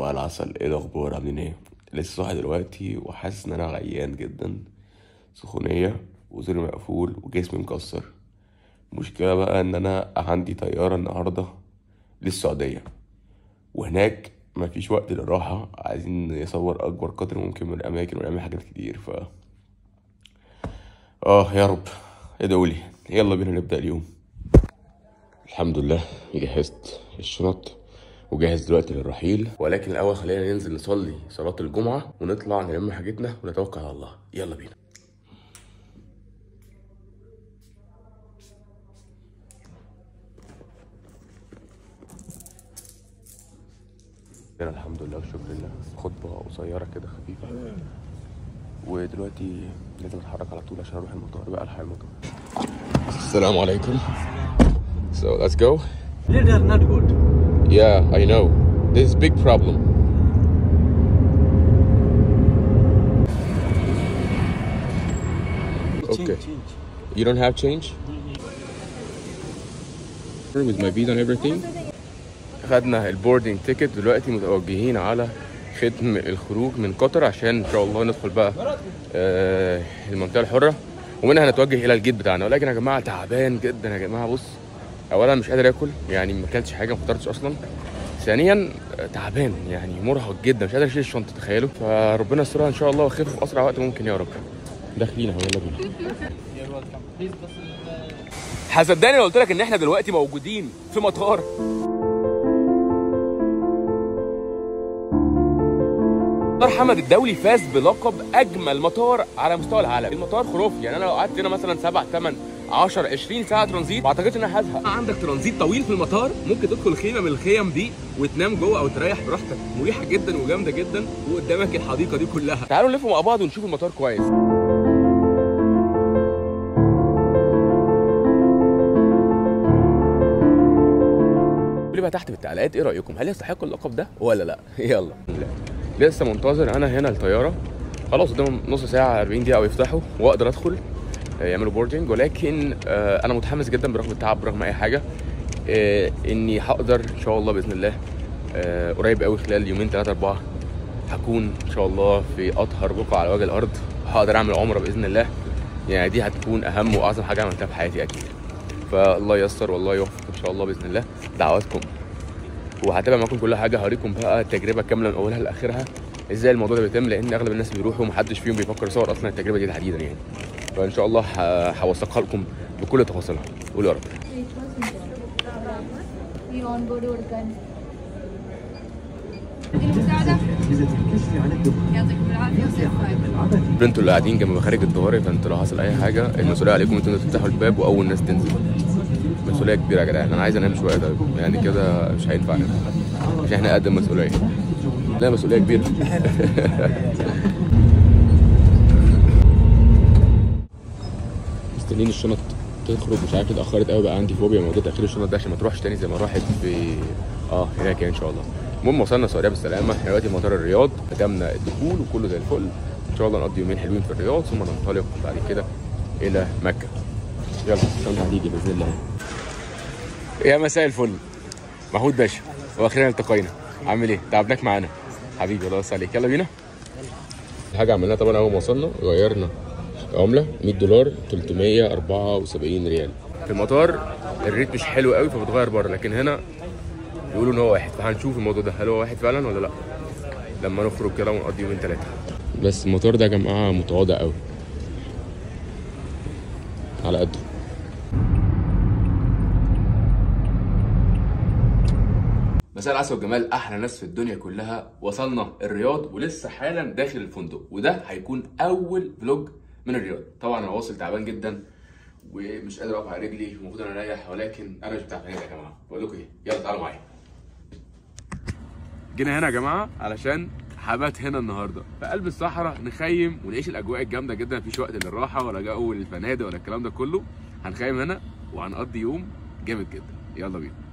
جماعة العسل ايه الاخبار عاملين ايه لسه صاحي دلوقتي وحاسس ان انا عيان جدا سخونية وزوري مقفول وجسمي مكسر المشكلة بقى ان انا عندي طيارة النهاردة للسعودية وهناك مفيش وقت للراحة عايزين نصور اكبر قدر ممكن من الاماكن ونعمل حاجات كتير ف اه يا رب ادعولي يلا بينا نبدأ اليوم الحمد لله جهزت الشنط وجاهز دلوقتي للرحيل ولكن الاول خلينا ننزل نصلي صلاه الجمعه ونطلع نلم حاجتنا ونتوكل على الله يلا بينا كده الحمد لله والشكر لله خطبه قصيره كده خفيفه ودلوقتي لازم اتحرك على طول عشان اروح المطار بقى الحق المطار السلام عليكم So let's go. Leader not good. Yeah, I know. This is big problem. Okay. Change, change. You don't have change? With my visa and everything. خدنا البوردنج تيكت دلوقتي متوجهين على ختم الخروج من قطر عشان ان شاء الله ندخل بقى آه، المنطقه الحره ومنها هنتوجه الى الجيت بتاعنا ولكن يا جماعه تعبان جدا يا جماعه بص اولا مش قادر اكل يعني ما اكلتش حاجه ما فطرتش اصلا ثانيا آه، تعبان يعني مرهق جدا مش قادر اشيل الشنطه تخيلوا فربنا يسترها ان شاء الله واخف في اسرع وقت ممكن يا رب داخلين اهو يلا بينا هصدقني لو قلت لك ان احنا دلوقتي موجودين في مطار مطار حمد الدولي فاز بلقب اجمل مطار على مستوى العالم المطار خرافي يعني انا لو قعدت هنا مثلا 7 8 10 20 ساعه ترانزيت ما اعتقدش ان انا هزهق عندك ترانزيت طويل في المطار ممكن تدخل خيمه من الخيم دي وتنام جوه او تريح براحتك مريحه جدا وجامده جدا وقدامك الحديقه دي كلها تعالوا نلف مع بعض ونشوف المطار كويس قولي بقى تحت في التعليقات ايه رايكم هل يستحق اللقب ده ولا لا يلا لسه منتظر انا هنا الطياره خلاص قدام نص ساعه 40 دقيقه ويفتحوا واقدر ادخل آه، يعملوا بوردنج ولكن آه، انا متحمس جدا برغم التعب برغم اي حاجه آه، اني هقدر ان شاء الله باذن الله آه، قريب قوي خلال يومين ثلاثه اربعه هكون ان شاء الله في اطهر بقعه على وجه الارض هقدر اعمل عمره باذن الله يعني دي هتكون اهم واعظم حاجه عملتها في حياتي اكيد فالله ييسر والله يوفق ان شاء الله باذن الله دعواتكم وهتابع معاكم كل حاجه هوريكم بقى التجربه كامله من اولها لاخرها ازاي الموضوع ده بيتم لان اغلب الناس بيروحوا ومحدش فيهم بيفكر يصور اصلا التجربه دي تحديدا يعني فان شاء الله ه- هوثقها لكم بكل تفاصيلها قولوا يا رب في اون بورد കൊടുക്കാൻ يعطيكم العافيه وسيف انتوا اللي قاعدين جنب مخارج الطوارئ فانتوا لو حصل اي حاجه المسؤوليه عليكم انتوا اللي تفتحوا الباب واول ناس تنزل مسؤوليه كبيره يا جدعان انا عايز انام شويه طيب يعني كده مش هينفع ننام مش احنا قد المسؤوليه لا مسؤوليه كبيره مستنيين الشنط تخرج مش عارف اتاخرت قوي بقى عندي فوبيا موضوع تاخير الشنط ده عشان ما تروحش تاني زي ما راحت في اه هناك يعني ان شاء الله المهم وصلنا السعوديه بالسلامه احنا دلوقتي في مطار الرياض ختمنا الدخول وكله زي الفل ان شاء الله نقضي يومين حلوين في الرياض ثم ننطلق بعد كده الى مكه يلا الشنطه هتيجي باذن الله يا مساء الفل محمود باشا واخيرا التقينا عامل ايه تعبناك معانا حبيبي الله يوسع عليك يلا بينا حاجه عملناها طبعا اول ما وصلنا غيرنا عمله 100 دولار 374 ريال في المطار الريت مش حلو قوي فبتغير بره لكن هنا بيقولوا ان هو واحد فهنشوف الموضوع ده هل هو واحد فعلا ولا لا لما نخرج كده ونقضي يومين ثلاثه بس المطار ده يا جماعه متواضع قوي على قده مساء العسل والجمال احلى ناس في الدنيا كلها وصلنا الرياض ولسه حالا داخل الفندق وده هيكون اول فلوج من الرياض طبعا انا واصل تعبان جدا ومش قادر اقف على رجلي المفروض انا اريح ولكن انا مش بتاع فنادق يا جماعه بقول لكم ايه يلا تعالوا معايا جينا هنا يا جماعه علشان هبات هنا النهارده في قلب الصحراء نخيم ونعيش الاجواء الجامده جدا مفيش وقت للراحه ولا جو للفنادق ولا الكلام ده كله هنخيم هنا وهنقضي يوم جامد جدا يلا بينا